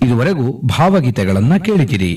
ಇದುವರೆಗೂ ಭಾವಗೀತೆಗಳನ್ನ ಕೇಳಿದಿರಿ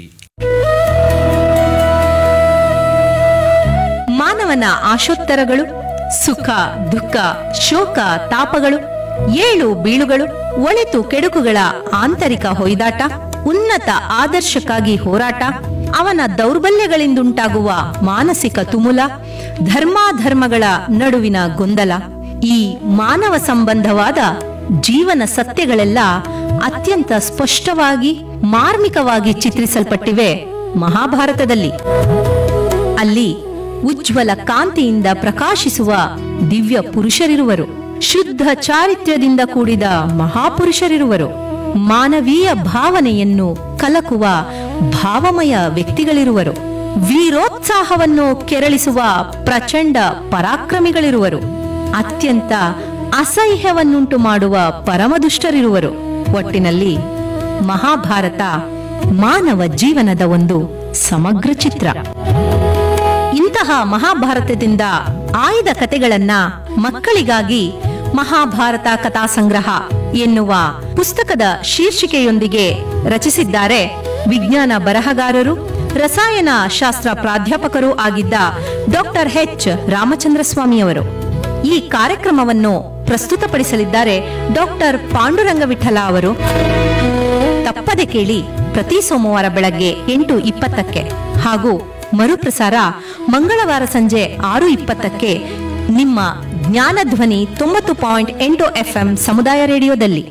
ಮಾನವನ ಆಶೋತ್ತರಗಳು ಸುಖ ದುಃಖ ಶೋಕ ತಾಪಗಳು ಏಳು ಬೀಳುಗಳು ಒಳಿತು ಕೆಡುಕುಗಳ ಆಂತರಿಕ ಹೊಯ್ದಾಟ ಉನ್ನತ ಆದರ್ಶಕ್ಕಾಗಿ ಹೋರಾಟ ಅವನ ದೌರ್ಬಲ್ಯಗಳಿಂದುಂಟಾಗುವ ಮಾನಸಿಕ ತುಮುಲ ಧರ್ಮಾಧರ್ಮಗಳ ನಡುವಿನ ಗೊಂದಲ ಈ ಮಾನವ ಸಂಬಂಧವಾದ ಜೀವನ ಸತ್ಯಗಳೆಲ್ಲ ಅತ್ಯಂತ ಸ್ಪಷ್ಟವಾಗಿ ಮಾರ್ಮಿಕವಾಗಿ ಚಿತ್ರಿಸಲ್ಪಟ್ಟಿವೆ ಮಹಾಭಾರತದಲ್ಲಿ ಅಲ್ಲಿ ಉಜ್ವಲ ಕಾಂತಿಯಿಂದ ಪ್ರಕಾಶಿಸುವ ದಿವ್ಯ ಪುರುಷರಿರುವರು ಶುದ್ಧ ಚಾರಿತ್ರ್ಯದಿಂದ ಕೂಡಿದ ಮಹಾಪುರುಷರಿರುವರು ಮಾನವೀಯ ಭಾವನೆಯನ್ನು ಕಲಕುವ ಭಾವಮಯ ವ್ಯಕ್ತಿಗಳಿರುವರು ವೀರೋತ್ಸಾಹವನ್ನು ಕೆರಳಿಸುವ ಪ್ರಚಂಡ ಪರಾಕ್ರಮಿಗಳಿರುವರು ಅತ್ಯಂತ ಅಸಹ್ಯವನ್ನುಂಟು ಮಾಡುವ ಪರಮದುಷ್ಟರಿರುವರು ಒಟ್ಟಿನಲ್ಲಿ ಮಹಾಭಾರತ ಮಾನವ ಜೀವನದ ಒಂದು ಸಮಗ್ರ ಚಿತ್ರ ಇಂತಹ ಮಹಾಭಾರತದಿಂದ ಆಯ್ದ ಕತೆಗಳನ್ನ ಮಕ್ಕಳಿಗಾಗಿ ಮಹಾಭಾರತ ಕಥಾ ಸಂಗ್ರಹ ಎನ್ನುವ ಪುಸ್ತಕದ ಶೀರ್ಷಿಕೆಯೊಂದಿಗೆ ರಚಿಸಿದ್ದಾರೆ ವಿಜ್ಞಾನ ಬರಹಗಾರರು ರಸಾಯನ ಶಾಸ್ತ್ರ ಪ್ರಾಧ್ಯಾಪಕರೂ ಆಗಿದ್ದ ಡಾಕ್ಟರ್ ಎಚ್ ರಾಮಚಂದ್ರ ಸ್ವಾಮಿಯವರು ಈ ಕಾರ್ಯಕ್ರಮವನ್ನು ಪ್ರಸ್ತುತಪಡಿಸಲಿದ್ದಾರೆ ಡಾಕ್ಟರ್ ಪಾಂಡುರಂಗ ವಿಠಲ ಅವರು ತಪ್ಪದೆ ಕೇಳಿ ಪ್ರತಿ ಸೋಮವಾರ ಬೆಳಗ್ಗೆ ಎಂಟು ಇಪ್ಪತ್ತಕ್ಕೆ ಹಾಗೂ ಮರುಪ್ರಸಾರ ಮಂಗಳವಾರ ಸಂಜೆ ಆರು ಇಪ್ಪತ್ತಕ್ಕೆ ನಿಮ್ಮ ಜ್ಞಾನಧ್ವನಿ ತೊಂಬತ್ತು ಪಾಯಿಂಟ್ ಎಂಟು ಎಫ್ಎಂ ಸಮುದಾಯ ರೇಡಿಯೋದಲ್ಲಿ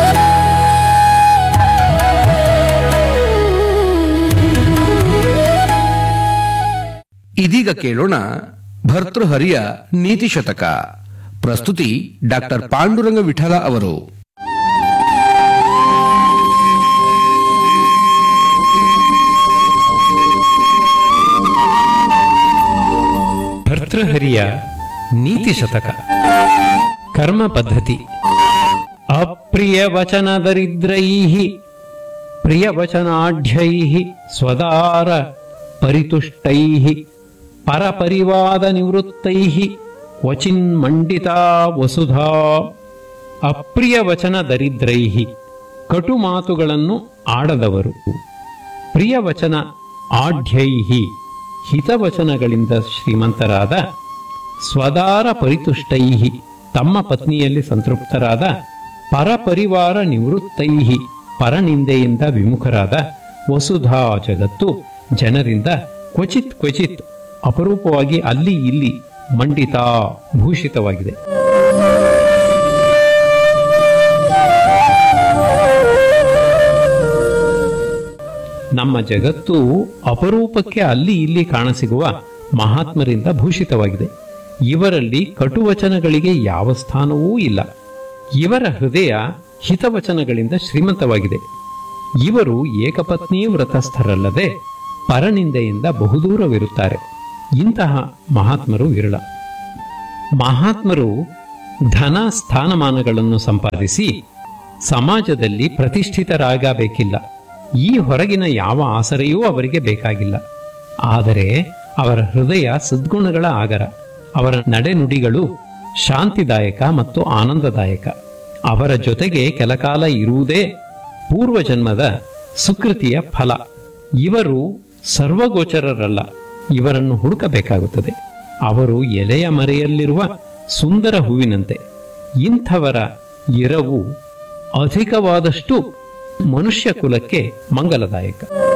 ಇದೀಗ ಕೇಳೋಣ ಭರ್ತೃಹರಿಯ ನೀತಿ ಶತಕ ಪ್ರಸ್ತುತಿ ಡಾಕ್ಟರ್ ಪಾಂಡುರಂಗ ವಿಠಲ ಅವರು ಭರ್ತೃಹರಿಯ ನೀತಿ ಶತಕ ಕರ್ಮ ಪದ್ಧತಿ ಅಪ್ರಿಯ ವಚನ ದರಿದ್ರೈ ಪ್ರಿಯ ವಚನಾಢ್ಯೈ ಸ್ವದಾರ ಪರಿತುಷ್ಟೈ ಪರಪರಿವಾದ ನಿವೃತ್ತೈ ವಚಿನ್ಮಂಡಿತಾ ವಸುಧಾ ಅಪ್ರಿಯ ವಚನ ದರಿದ್ರೈ ಕಟು ಮಾತುಗಳನ್ನು ಆಡದವರು ಪ್ರಿಯ ವಚನ ಆಢ್ಯೈ ಹಿತವಚನಗಳಿಂದ ಶ್ರೀಮಂತರಾದ ಸ್ವದಾರ ಪರಿತುಷ್ಟೈ ತಮ್ಮ ಪತ್ನಿಯಲ್ಲಿ ಸಂತೃಪ್ತರಾದ ಪರಪರಿವಾರ ನಿವೃತ್ತೈ ಪರನಿಂದೆಯಿಂದ ವಿಮುಖರಾದ ವಸುಧಾ ಜಗತ್ತು ಜನರಿಂದ ಕ್ವಚಿತ್ ಕ್ವಚಿತ್ ಅಪರೂಪವಾಗಿ ಅಲ್ಲಿ ಇಲ್ಲಿ ಮಂಡಿತಾ ಭೂಷಿತವಾಗಿದೆ ನಮ್ಮ ಜಗತ್ತು ಅಪರೂಪಕ್ಕೆ ಅಲ್ಲಿ ಇಲ್ಲಿ ಕಾಣಸಿಗುವ ಮಹಾತ್ಮರಿಂದ ಭೂಷಿತವಾಗಿದೆ ಇವರಲ್ಲಿ ಕಟುವಚನಗಳಿಗೆ ಯಾವ ಸ್ಥಾನವೂ ಇಲ್ಲ ಇವರ ಹೃದಯ ಹಿತವಚನಗಳಿಂದ ಶ್ರೀಮಂತವಾಗಿದೆ ಇವರು ಏಕಪತ್ನಿ ವ್ರತಸ್ಥರಲ್ಲದೆ ಪರನಿಂದೆಯಿಂದ ಬಹುದೂರವಿರುತ್ತಾರೆ ಇಂತಹ ಮಹಾತ್ಮರು ವಿರಳ ಮಹಾತ್ಮರು ಧನ ಸ್ಥಾನಮಾನಗಳನ್ನು ಸಂಪಾದಿಸಿ ಸಮಾಜದಲ್ಲಿ ಪ್ರತಿಷ್ಠಿತರಾಗಬೇಕಿಲ್ಲ ಈ ಹೊರಗಿನ ಯಾವ ಆಸರೆಯೂ ಅವರಿಗೆ ಬೇಕಾಗಿಲ್ಲ ಆದರೆ ಅವರ ಹೃದಯ ಸದ್ಗುಣಗಳ ಆಗರ ಅವರ ನಡೆನುಡಿಗಳು ಶಾಂತಿದಾಯಕ ಮತ್ತು ಆನಂದದಾಯಕ ಅವರ ಜೊತೆಗೆ ಕೆಲಕಾಲ ಇರುವುದೇ ಪೂರ್ವಜನ್ಮದ ಸುಕೃತಿಯ ಫಲ ಇವರು ಸರ್ವಗೋಚರರಲ್ಲ ಇವರನ್ನು ಹುಡುಕಬೇಕಾಗುತ್ತದೆ ಅವರು ಎಲೆಯ ಮರೆಯಲ್ಲಿರುವ ಸುಂದರ ಹೂವಿನಂತೆ ಇಂಥವರ ಇರವು ಅಧಿಕವಾದಷ್ಟು ಮನುಷ್ಯ ಕುಲಕ್ಕೆ ಮಂಗಲದಾಯಕ